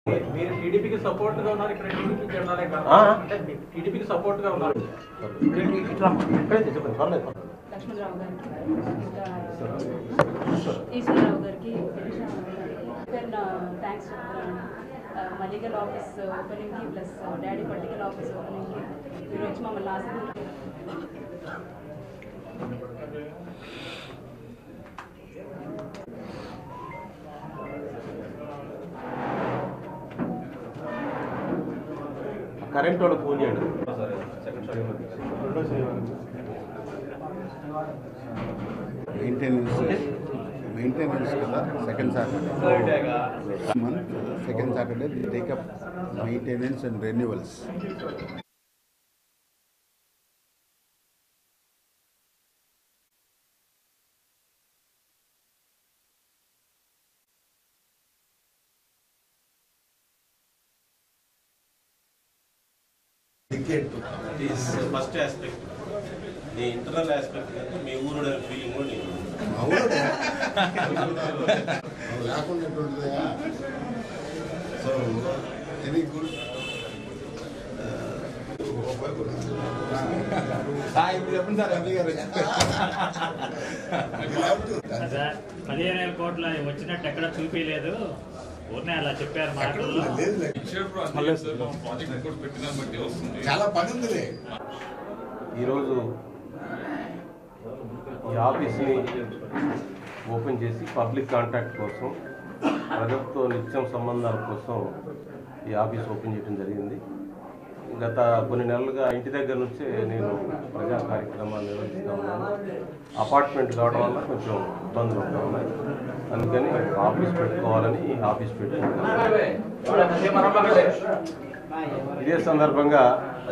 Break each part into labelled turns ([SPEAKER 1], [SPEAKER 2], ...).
[SPEAKER 1] మీరు టీడీపీకి సపోర్ట్ గా ఉన్నారు ఇక్కడ టీడీపీ జెండాలే కాదు
[SPEAKER 2] ఆ?
[SPEAKER 1] అంటే టీడీపీకి సపోర్ట్ గా ఉన్నారు
[SPEAKER 2] ఇట్లా ఇక్కడే చెప్పండి పర్లేదు పర్లేదు.
[SPEAKER 3] లక్ష్మణరావు గారికి ఇంకా ఈశ్వరరావు గారికి థ్యాంక్స్ చెప్తున్నాను మా లీగల్ ఆఫీస్ ఓపెనింగ్కి ప్లస్ డాడీ పొలిటికల్ ఆఫీస్ ఓపెనింగ్కి మీరు వచ్చి మమ్మల్ని ఆశీర్వదించారు
[SPEAKER 2] కరెంట్ వాళ్ళకి ఫోన్ చేయండి
[SPEAKER 4] మెయింటెనెన్స్ మెయింటెనెన్స్ కదా second Saturday month second Saturday the take up maintenance and renewals
[SPEAKER 2] is first aspect the internal aspect అంటే మీ ఊరు ఫీలింగ్ కూడా నీకు
[SPEAKER 4] లేకుండా ఎట్లుంటుందా సో వెరీ గుడ్
[SPEAKER 5] సార్ పదిహేను వేల కోట్ల వచ్చినట్టు ఎక్కడ చూపించలేదు ఊరినే అలా చెప్పారు మాటల్లో
[SPEAKER 4] చాలా పని ఉందిలే
[SPEAKER 2] ఈరోజు ఈ ఆఫీస్ని ఓపెన్ చేసి పబ్లిక్ కాంటాక్ట్ కోసం ప్రజలతో నిత్యం సంబంధాల కోసం ఈ ఆఫీస్ ఓపెన్ చేయడం జరిగింది గత కొన్ని నెలలుగా ఇంటి దగ్గర నుంచే నేను ప్రజా కార్యక్రమాలు నిర్వహిస్తూ ఉన్నాను అపార్ట్మెంట్ కావడం వల్ల కొంచెం ఇబ్బందులు ఉంటా ఉన్నాయి అందుకని ఆఫీస్ పెట్టుకోవాలని ఈ ఆఫీస్ పెట్టుకుంటాను ఇదే సందర్భంగా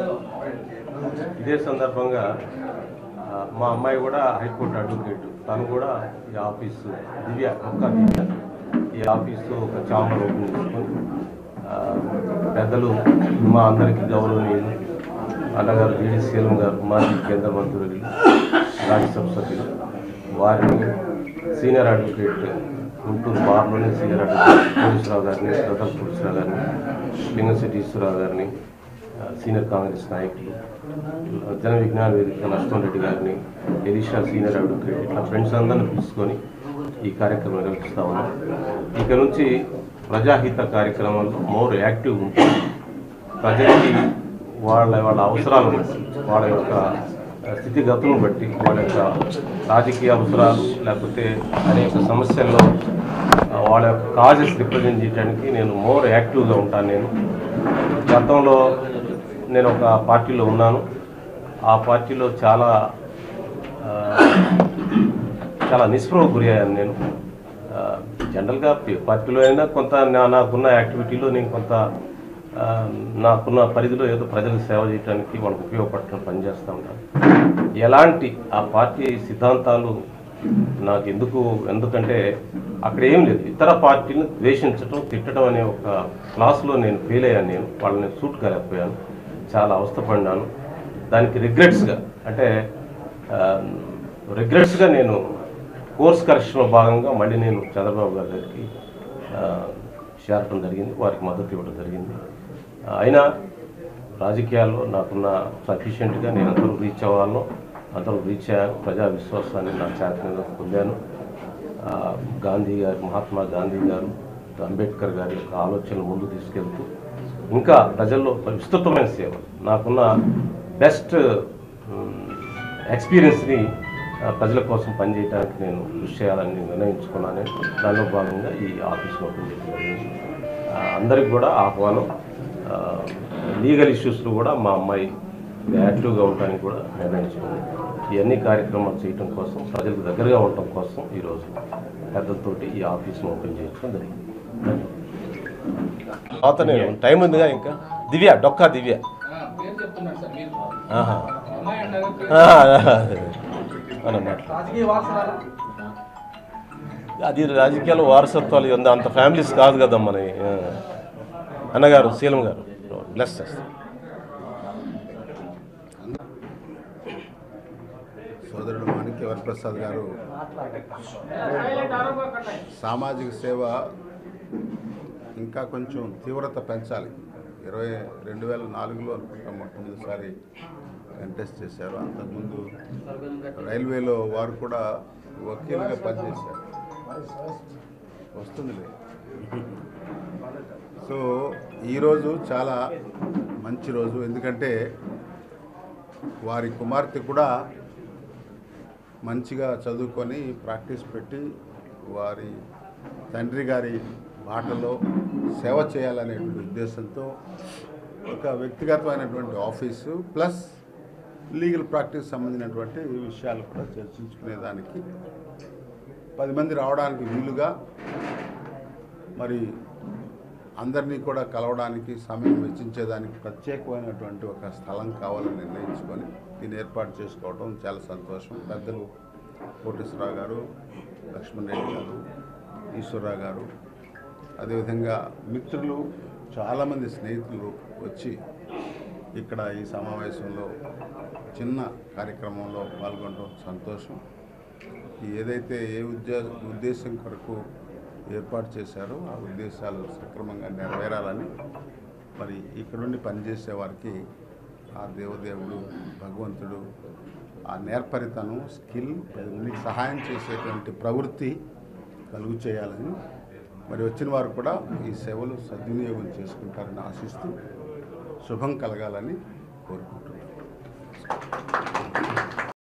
[SPEAKER 2] ఇదే సందర్భంగా ఆ, మా అమ్మాయి కూడా హైకోర్టు అడ్వకేట్ తను కూడా ఈ ఆఫీసు దివ్య ఒక్క దివ్య ఈ ఆఫీసు ఒక చాంబర్ ఓపెన్ చేసుకొని ఆ, పెద్దలు మా అందరికీ గౌరవనీయులు అన్నగారు జీడి శీలం గారు మాజీ కేంద్ర మంత్రులు రాజ్యసభ సభ్యులు వారిని సీనియర్ అడ్వకేట్ గుంటూరు బార్లోని సీనియర్ అడ్వకేట్ పోలీసరావు గారిని ప్రతాప్ పోలీసరావు గారిని లింగశెట్టి ఈశ్వరరావు గారిని ఆ, సీనియర్ కాంగ్రెస్ నాయకులు జన విజ్ఞాన వేదిక లక్ష్మణ్ రెడ్డి గారిని ఎలీషా సీనియర్ అడ్వకేట్ ఇట్లా ఫ్రెండ్స్ అందరిని తీసుకొని ఈ కార్యక్రమం నిర్వహిస్తూ ఉన్నాం ఇక నుంచి ప్రజాహిత కార్యక్రమంలో మోర్ యాక్టివ్ ఉంటుంది ప్రజలకి వాళ్ళ వాళ్ళ అవసరాలను బట్టి వాళ్ళ యొక్క స్థితిగతులను బట్టి వాళ్ళ యొక్క రాజకీయ అవసరాలు లేకపోతే అనేక సమస్యల్లో ఆ, వాళ్ళ యొక్క కాజెస్ రిప్రజెంట్ చేయడానికి నేను మోర్ యాక్టివ్గా ఉంటాను నేను గతంలో నేను ఒక పార్టీలో ఉన్నాను ఆ పార్టీలో చాలా ఆ, చాలా నిస్పృహకు గురి అయ్యాను నేను ఆ, జనరల్గా పి- పార్టీలో అయినా కొంత నా- నాకున్న యాక్టివిటీలో నేను కొంత ఆ, నాకున్న పరిధిలో ఏదో ప్రజలకు సేవ చేయడానికి వాళ్ళకి ఉపయోగపడటం పనిచేస్తూ ఉంటాను ఎలాంటి ఆ పార్టీ సిద్ధాంతాలు నాకు ఎందుకు ఎందుకంటే అక్కడ ఏం లేదు ఇతర పార్టీని ద్వేషించడం తిట్టడం అనే ఒక క్లాస్లో నేను ఫెయిల్ అయ్యాను నేను వాళ్ళని సూట్ కాలేకపోయాను చాలా అవస్థపడినాను దానికి రిగ్రెట్స్గా అంటే రిగ్రెట్స్గా నేను కోర్స్ కరెక్షన్లో భాగంగా మళ్ళీ నేను చంద్రబాబు గారి దగ్గరికి ఆ, చేరటం జరిగింది వారికి మద్దతు ఇవ్వడం జరిగింది ఆ, అయినా రాజకీయాల్లో నాకున్న సఫిషియెంట్గా నేను అందరూ రీచ్ అవ్వాలను అందరూ రీచ్ అయ్యాను ప్రజా విశ్వాసాన్ని నా చేతనగా పొందాను ఆ, గాంధీ గారు మహాత్మా గాంధీ గారు అంబేద్కర్ గారి యొక్క ఆలోచనలు ముందు తీసుకెళ్తూ ఇంకా ప్రజల్లో విస్తృతమైన సేవ నాకున్న బెస్ట్ ఎక్స్పీరియన్స్ని ఆ, ప్రజల కోసం పనిచేయడానికి నేను కృషి చేయాలని నిర్ణయించుకున్నాను దానిలో భాగంగా ఈ ఆఫీస్ ఓపెన్ చేయడం జరిగింది ఆ, అందరికి కూడా ఆహ్వానం లీగల్ ఇష్యూస్లో కూడా మా అమ్మాయి యాక్టివ్గా ఉండడానికి కూడా నిర్ణయించుకుంది ఇవన్నీ కార్యక్రమాలు చేయడం కోసం ప్రజలకు దగ్గరగా ఉండటం కోసం ఈరోజు పెద్దలతోటి ఈ ఆఫీస్ను ఓపెన్ చేయించడం జరిగింది తర్వాత నేను టైం ఉందిగా ఇంకా దివ్య డొక్కా దివ్య ఆహా. ఆ, అన్నమాట
[SPEAKER 1] రాజకీయ వారసురాలా
[SPEAKER 2] అది రాజకీయాలు వారసత్వాలు ఉంది అంత ఫ్యామిలీస్ కాదు కదా మన అన్నగారు శీలం గారు బ్లెస్ చేస్తారు
[SPEAKER 4] సోదరుడు మాణిక్య వరప్రసాద్ గారు సామాజిక సేవ ఇంకా కొంచెం తీవ్రత పెంచాలి ఇరవై రెండు వేల నాలుగులో అనుకుంటా మొట్టమొదటిసారి కంటెస్ట్ చేశారు అంతకుముందు రైల్వేలో వారు కూడా వకీలుగా పనిచేశారు వస్తుందిలే సో ఈరోజు చాలా మంచి రోజు ఎందుకంటే వారి కుమార్తె కూడా మంచిగా చదువుకొని ప్రాక్టీస్ పెట్టి వారి తండ్రి గారి బాటలో సేవ చేయాలనేటువంటి ఉద్దేశంతో ఒక వ్యక్తిగతమైనటువంటి ఆఫీసు ప్లస్ లీగల్ ప్రాక్టీస్ సంబంధించినటువంటి విషయాలు కూడా చర్చించుకునేదానికి పది మంది రావడానికి వీలుగా మరి అందరినీ కూడా కలవడానికి సమయం వెచ్చించేదానికి ప్రత్యేకమైనటువంటి ఒక స్థలం కావాలని నిర్ణయించుకొని దీన్ని ఏర్పాటు చేసుకోవడం చాలా సంతోషం పెద్దలు కోటేశ్వరరావు గారు లక్ష్మణ్ రెడ్డి గారు ఈశ్వరరావు గారు అదేవిధంగా మిత్రులు చాలామంది స్నేహితులు వచ్చి ఇక్కడ ఈ సమావేశంలో చిన్న కార్యక్రమంలో పాల్గొనడం సంతోషం ఈ ఏదైతే ఏ ఉద్దే ఉద్దేశం కొరకు ఏర్పాటు చేశారో ఆ ఉద్దేశాలు సక్రమంగా నెరవేరాలని మరి ఇక్కడుండి పనిచేసే వారికి ఆ దేవదేవుడు భగవంతుడు ఆ నేర్పరితనం స్కిల్ పది మందికి సహాయం చేసేటువంటి ప్రవృత్తి కలుగు చేయాలని మరి వచ్చిన వారు కూడా ఈ సేవలు సద్వినియోగం చేసుకుంటారని ఆశిస్తూ శుభం కలగాలని కోరుకుంటున్నాను